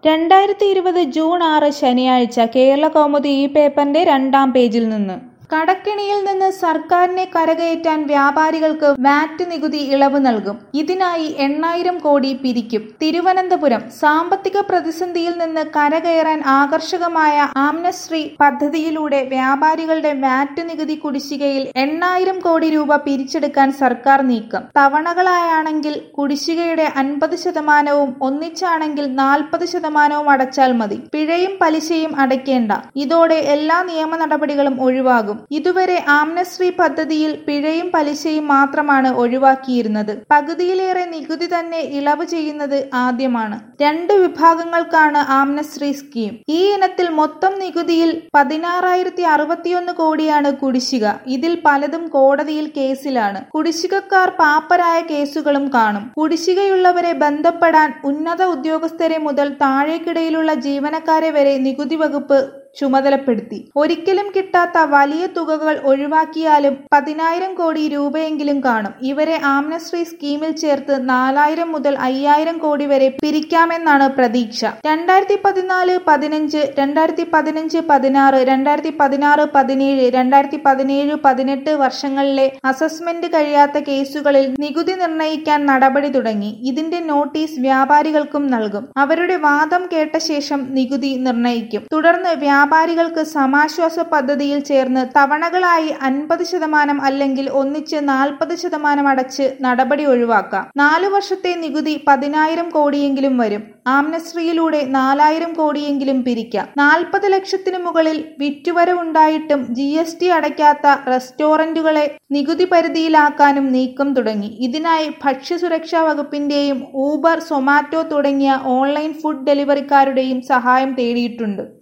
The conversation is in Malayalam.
രണ്ടായിരത്തി ഇരുപത് ജൂൺ ആറ് ശനിയാഴ്ച കേരള കൗമുദി ഈ പേപ്പറിന്റെ രണ്ടാം പേജിൽ നിന്ന് കടക്കെണിയിൽ നിന്ന് സർക്കാരിനെ കരകയറ്റാൻ വ്യാപാരികൾക്ക് വാറ്റ് നികുതി ഇളവ് നൽകും ഇതിനായി എണ്ണായിരം കോടി പിരിക്കും തിരുവനന്തപുരം സാമ്പത്തിക പ്രതിസന്ധിയിൽ നിന്ന് കരകയറാൻ ആകർഷകമായ ആംനശ്രീ പദ്ധതിയിലൂടെ വ്യാപാരികളുടെ വാറ്റ് നികുതി കുടിശ്ശികയിൽ എണ്ണായിരം കോടി രൂപ പിരിച്ചെടുക്കാൻ സർക്കാർ നീക്കം തവണകളായാണെങ്കിൽ കുടിശ്ശികയുടെ അൻപത് ശതമാനവും ഒന്നിച്ചാണെങ്കിൽ നാൽപ്പത് ശതമാനവും അടച്ചാൽ മതി പിഴയും പലിശയും അടയ്ക്കേണ്ട ഇതോടെ എല്ലാ നിയമ നടപടികളും ഒഴിവാകും ഇതുവരെ ആംനശ്രീ പദ്ധതിയിൽ പിഴയും പലിശയും മാത്രമാണ് ഒഴിവാക്കിയിരുന്നത് പകുതിയിലേറെ നികുതി തന്നെ ഇളവ് ചെയ്യുന്നത് ആദ്യമാണ് രണ്ട് വിഭാഗങ്ങൾക്കാണ് ആംനശ്രീ സ്കീം ഈ ഇനത്തിൽ മൊത്തം നികുതിയിൽ പതിനാറായിരത്തി അറുപത്തിയൊന്ന് കോടിയാണ് കുടിശ്ശിക ഇതിൽ പലതും കോടതിയിൽ കേസിലാണ് കുടിശ്ശികക്കാർ പാപ്പരായ കേസുകളും കാണും കുടിശ്ശികയുള്ളവരെ ബന്ധപ്പെടാൻ ഉന്നത ഉദ്യോഗസ്ഥരെ മുതൽ താഴേക്കിടയിലുള്ള ജീവനക്കാരെ വരെ നികുതി വകുപ്പ് ചുമതലപ്പെടുത്തി ഒരിക്കലും കിട്ടാത്ത വലിയ തുകകൾ ഒഴിവാക്കിയാലും പതിനായിരം കോടി രൂപയെങ്കിലും കാണും ഇവരെ ആംനശ്രീ സ്കീമിൽ ചേർത്ത് നാലായിരം മുതൽ അയ്യായിരം കോടി വരെ പിരിക്കാമെന്നാണ് പ്രതീക്ഷ രണ്ടായിരത്തി പതിനാല് പതിനഞ്ച് രണ്ടായിരത്തി പതിനഞ്ച് പതിനാറ് രണ്ടായിരത്തി പതിനാറ് പതിനേഴ് രണ്ടായിരത്തി പതിനേഴ് പതിനെട്ട് വർഷങ്ങളിലെ അസസ്മെന്റ് കഴിയാത്ത കേസുകളിൽ നികുതി നിർണ്ണയിക്കാൻ നടപടി തുടങ്ങി ഇതിന്റെ നോട്ടീസ് വ്യാപാരികൾക്കും നൽകും അവരുടെ വാദം കേട്ട ശേഷം നികുതി നിർണ്ണയിക്കും തുടർന്ന് വ്യാപാരികൾക്ക് സമാശ്വാസ പദ്ധതിയിൽ ചേർന്ന് തവണകളായി അൻപത് ശതമാനം അല്ലെങ്കിൽ ഒന്നിച്ച് നാൽപ്പത് ശതമാനം അടച്ച് നടപടി ഒഴിവാക്കാം നാലു വർഷത്തെ നികുതി പതിനായിരം കോടിയെങ്കിലും വരും ആംനശ്രീയിലൂടെ നാലായിരം കോടിയെങ്കിലും പിരിക്കാം നാൽപ്പത് ലക്ഷത്തിനു മുകളിൽ വിറ്റുവരവുണ്ടായിട്ടും ജി എസ് ടി അടയ്ക്കാത്ത റെസ്റ്റോറന്റുകളെ നികുതി പരിധിയിലാക്കാനും നീക്കം തുടങ്ങി ഇതിനായി ഭക്ഷ്യസുരക്ഷാ വകുപ്പിന്റെയും ഊബർ സൊമാറ്റോ തുടങ്ങിയ ഓൺലൈൻ ഫുഡ് ഡെലിവറിക്കാരുടെയും സഹായം തേടിയിട്ടുണ്ട്